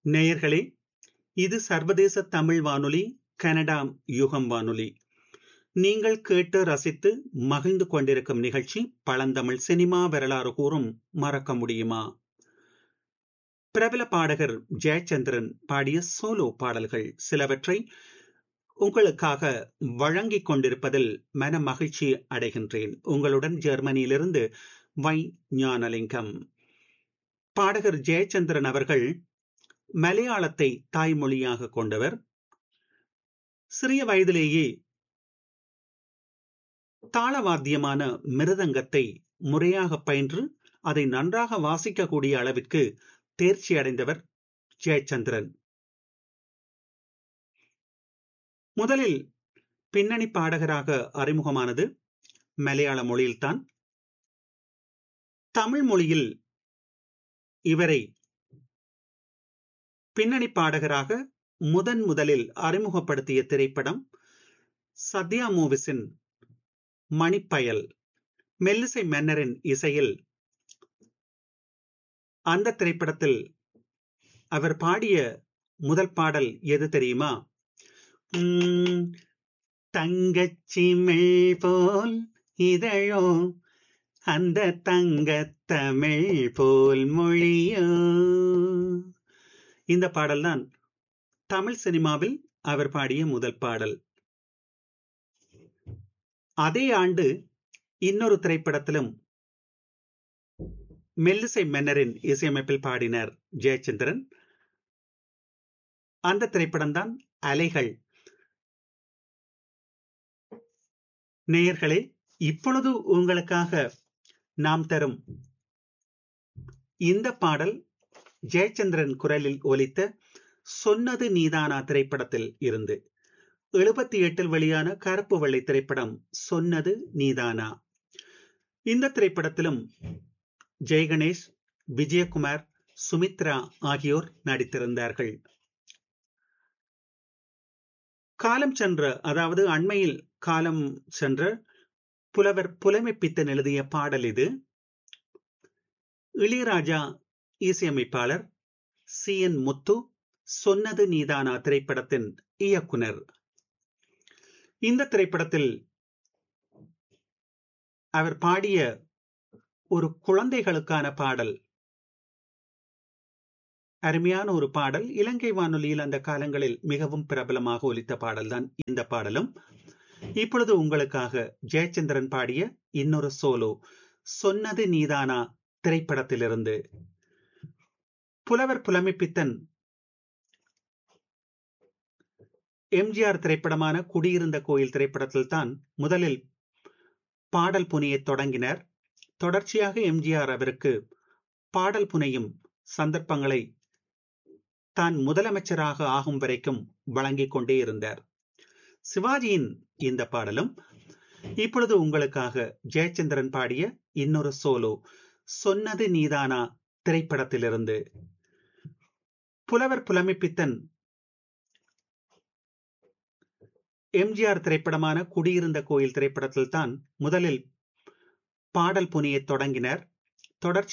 நேயர்களே இது சர்வதேச தமிழ் வானொலி கனடா யுகம் வானொலி நீங்கள் கேட்டு ரசித்து மகிழ்ந்து கொண்டிருக்கும் நிகழ்ச்சி பழந்தமிழ் சினிமா வரலாறு கூறும் மறக்க முடியுமா பிரபல பாடகர் ஜெயச்சந்திரன் பாடிய சோலோ பாடல்கள் சிலவற்றை உங்களுக்காக வழங்கிக் கொண்டிருப்பதில் மன மகிழ்ச்சி அடைகின்றேன் உங்களுடன் ஜெர்மனியிலிருந்து வை ஞானலிங்கம் பாடகர் ஜெயச்சந்திரன் அவர்கள் மலையாளத்தை தாய்மொழியாக கொண்டவர் சிறிய வயதிலேயே தாளவாத்தியமான மிருதங்கத்தை முறையாக பயின்று அதை நன்றாக வாசிக்கக்கூடிய அளவிற்கு தேர்ச்சி அடைந்தவர் ஜெயச்சந்திரன் முதலில் பின்னணி பாடகராக அறிமுகமானது மலையாள மொழியில்தான் தமிழ் மொழியில் இவரை பின்னணி பாடகராக முதன் முதலில் அறிமுகப்படுத்திய திரைப்படம் சத்யா மூவிஸின் மணிப்பயல் மெல்லிசை மன்னரின் இசையில் அந்த திரைப்படத்தில் அவர் பாடிய முதல் பாடல் எது தெரியுமா தங்கச்சிமிழ் போல் இதழோ அந்த தங்கத்தமிழ் போல் மொழியோ இந்த பாடல்தான் தமிழ் சினிமாவில் அவர் பாடிய முதல் பாடல் அதே ஆண்டு இன்னொரு திரைப்படத்திலும் மெல்லிசை மன்னரின் இசையமைப்பில் பாடினார் ஜெயச்சந்திரன் அந்த திரைப்படம் தான் அலைகள் நேயர்களே இப்பொழுது உங்களுக்காக நாம் தரும் இந்த பாடல் ஜெயச்சந்திரன் குரலில் ஒலித்த சொன்னது நீதானா திரைப்படத்தில் இருந்து எழுபத்தி எட்டில் வெளியான கருப்பு வெள்ளை திரைப்படம் சொன்னது நீதானா இந்த திரைப்படத்திலும் ஜெயகணேஷ் விஜயகுமார் சுமித்ரா ஆகியோர் நடித்திருந்தார்கள் காலம் சென்ற அதாவது அண்மையில் காலம் சென்ற புலவர் புலமைப்பித்தன் எழுதிய பாடல் இது இளையராஜா இசையமைப்பாளர் சி என் முத்து சொன்னது நீதானா திரைப்படத்தின் இயக்குனர் இந்த திரைப்படத்தில் அவர் பாடிய ஒரு குழந்தைகளுக்கான பாடல் அருமையான ஒரு பாடல் இலங்கை வானொலியில் அந்த காலங்களில் மிகவும் பிரபலமாக ஒலித்த பாடல்தான் இந்த பாடலும் இப்பொழுது உங்களுக்காக ஜெயச்சந்திரன் பாடிய இன்னொரு சோலோ சொன்னது நீதானா திரைப்படத்திலிருந்து புலவர் புலமைப்பித்தன் எம்ஜிஆர் திரைப்படமான குடியிருந்த கோயில் திரைப்படத்தில் தான் முதலில் பாடல் புனையை தொடங்கினர் தொடர்ச்சியாக எம்ஜிஆர் அவருக்கு பாடல் புனையும் சந்தர்ப்பங்களை தான் முதலமைச்சராக ஆகும் வரைக்கும் வழங்கிக் கொண்டே இருந்தார் சிவாஜியின் இந்த பாடலும் இப்பொழுது உங்களுக்காக ஜெயச்சந்திரன் பாடிய இன்னொரு சோலோ சொன்னது நீதானா திரைப்படத்திலிருந்து புலவர் புலமைப்பித்தன் எம்ஜிஆர் திரைப்படமான குடியிருந்த கோயில் திரைப்படத்தில் தான் முதலில் பாடல் புனியை தொடங்கினர் தொடர்ச்சி